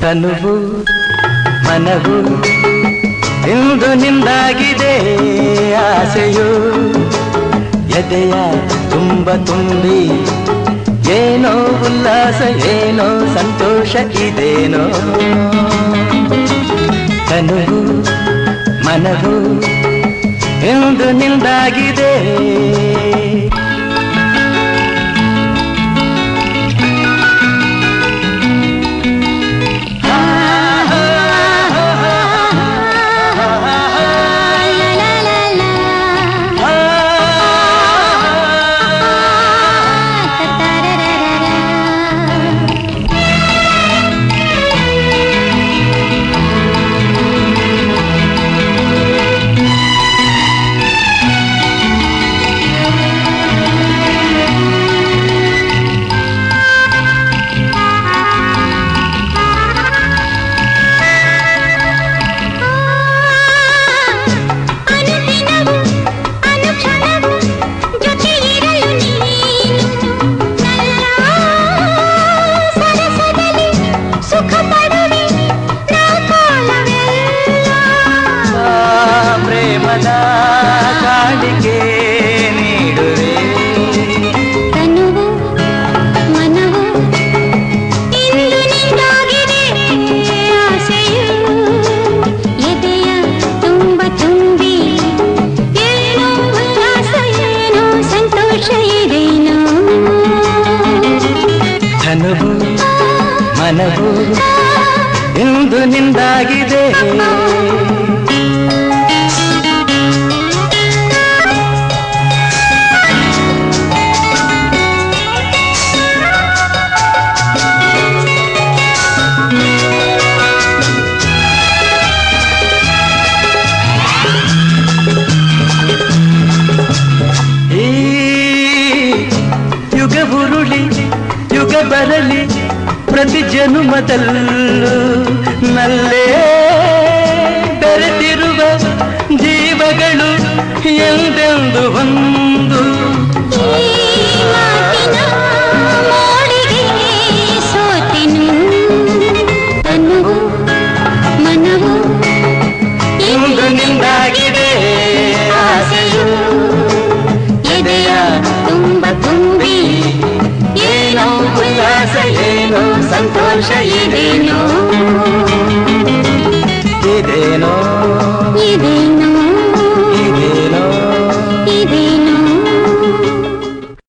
ತನುವು ಮನವು ಇಂದು ನಿಂದಾಗಿದೆ ಆಸೆಯು ಎದೆಯ ತುಂಬ ತುಂಬಿ ಏನೋ ಉಲ್ಲಾಸ ಏನೋ ಸಂತೋಷ ಇದೇನೋ ತನುವು ಮನವು ಇಂದು ನಿಂದಾಗಿದೆ ಅನುದಿನವೂ ಅನುಕ್ಷಣವೂ ಜೊತೆ ಇರಲು ನೀನು ನನ್ನ ಸರಸದಲ್ಲಿ ಸುಖ ಪಡುವೆ ನಾ ಕಾಲವೆಲ್ಲ ಆ ಪ್ರೇಮದ ಕಾಣಿಕೆ ನೀಡುವೆ ತನುವು ಮನವು ಇಂದು ನಿಂದಾಗಿದೆ ಆಸೆಯು ಎದೆಯ ತುಂಬ ತುಂಬಿ ಏನೋ ಉಲ್ಲಾಸ ಏನೋ ಸಂತೋಷ ಇದೇನೋ ಧನುವು ಮನವು ಇಂದು ನಿಂದಾಗಿದೆ ಈ ಯುಗ ಉರುಳಿ ಯುಗ ಬರಲಿ ಪ್ರತಿ ಜನುಮದಲ್ಲೂ ನಲ್ಲೇ ಬೆರೆತಿರುವ ಜೀವಗಳು ಎಂದೆಂದು ಒಂದು ಈ ಮಾತಿನ ಮೋಡಿಗೆ ಸೋತೆನು ತನುವು ಮನವು ಇಂದು ನಿಂದಾಗಿದೆ ಆಸೆಯು ಎದೆಯ ತುಂಬ ತುಂಬಿ ಏನೋ ಉಲ್ಲಾಸ ಏನೋ ಸಂತೋಷ ಇದೇನೋ ಇದೇನೋ